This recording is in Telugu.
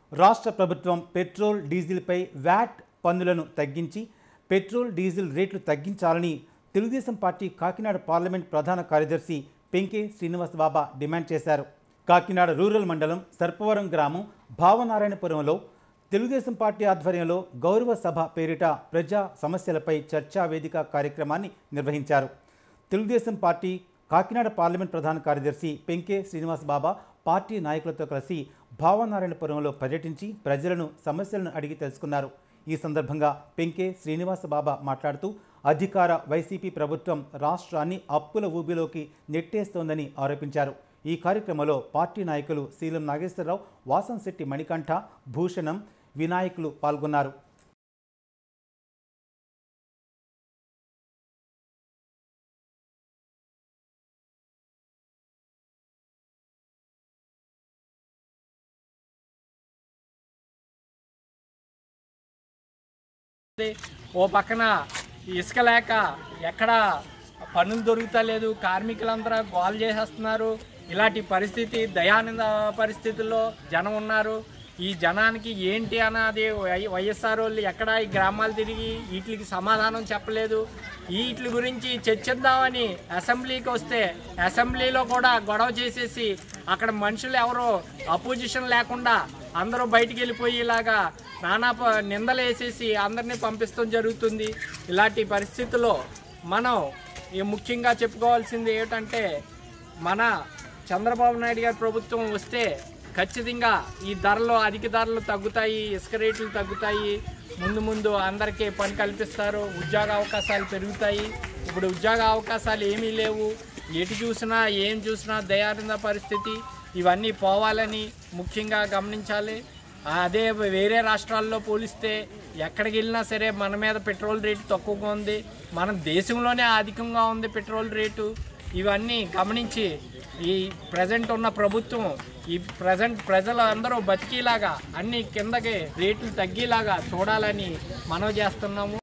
రాష్ట్ర ప్రభుత్వం పెట్రోల్ డీజిల్పై వ్యాట్ పన్నులను తగ్గించి పెట్రోల్ డీజిల్ రేట్లు తగ్గించాలని తెలుగుదేశం పార్టీ కాకినాడ పార్లమెంట్ ప్రధాన కార్యదర్శి పెంకే శ్రీనివాస్ బాబా డిమాండ్ చేశారు కాకినాడ రూరల్ మండలం సర్పవరం గ్రామం భావనారాయణపురంలో తెలుగుదేశం పార్టీ ఆధ్వర్యంలో గౌరవ సభ పేరిట ప్రజా సమస్యలపై చర్చా వేదిక కార్యక్రమాన్ని నిర్వహించారు తెలుగుదేశం పార్టీ కాకినాడ పార్లమెంట్ ప్రధాన కార్యదర్శి పెంకే శ్రీనివాస్ బాబా పార్టీ నాయకులతో కలిసి భావనారాయణపురంలో పర్యటించి ప్రజలను సమస్యలను అడిగి తెలుసుకున్నారు ఈ సందర్భంగా పెంకే శ్రీనివాస బాబా మాట్లాడుతూ అధికార వైసీపీ ప్రభుత్వం రాష్ట్రాన్ని అప్పుల ఊబిలోకి నెట్టేస్తోందని ఆరోపించారు ఈ కార్యక్రమంలో పార్టీ నాయకులు శీలం నాగేశ్వరరావు వాసంశెట్టి మణికంఠ భూషణం వినాయకులు పాల్గొన్నారు ఓ పక్కన ఇసుక లేక ఎక్కడ పనులు దొరుకుతలేదు కార్మికులందరూ గోల్ చేసేస్తున్నారు ఇలాంటి పరిస్థితి దయానంద పరిస్థితుల్లో జనం ఉన్నారు ఈ జనానికి ఏంటి అన్నది వై- వైఎస్ఆర్ వాళ్ళు ఎక్కడ ఈ గ్రామాలు తిరిగి వీటికి సమాధానం చెప్పలేదు వీటి గురించి చర్చిద్దామని అసెంబ్లీకి వస్తే అసెంబ్లీలో కూడా గొడవ చేసేసి అక్కడ మనుషులు ఎవరో అపోజిషన్ లేకుండా అందరూ బయటికి వెళ్ళిపోయి ఇలాగా నానా ప- నిందలు వేసేసి అందరినీ పంపిస్తాం జరుగుతుంది ఇలాంటి పరిస్థితుల్లో మనం ఈ ముఖ్యంగా చెప్పుకోవాల్సింది ఏమిటంటే మన చంద్రబాబు నాయుడు గారి ప్రభుత్వం వస్తే ఖచ్చితంగా ఈ ధరలు అధిక ధరలు తగ్గుతాయి ఇసుక రేట్లు తగ్గుతాయి ముందు ముందు అందరికీ పని కల్పిస్తారు ఉద్యోగ అవకాశాలు పెరుగుతాయి ఇప్పుడు ఉద్యోగ అవకాశాలు ఏమీ లేవు ఎటు చూసినా ఏం చూసినా దయానంద పరిస్థితి ఇవన్నీ పోవాలని ముఖ్యంగా గమనించాలి అదే వేరే రాష్ట్రాల్లో పోలిస్తే ఎక్కడికి వెళ్ళినా సరే మన మీద పెట్రోల్ రేటు తక్కువగా ఉంది మన దేశంలోనే అధికంగా ఉంది పెట్రోల్ రేటు ఇవన్నీ గమనించి ఈ ప్రజెంట్ ఉన్న ప్రభుత్వం ఈ ప్రజెంట్ ప్రజలు అందరూ బతికేలాగా అన్ని కిందకి రేట్లు తగ్గేలాగా చూడాలని మనవి చేస్తున్నాము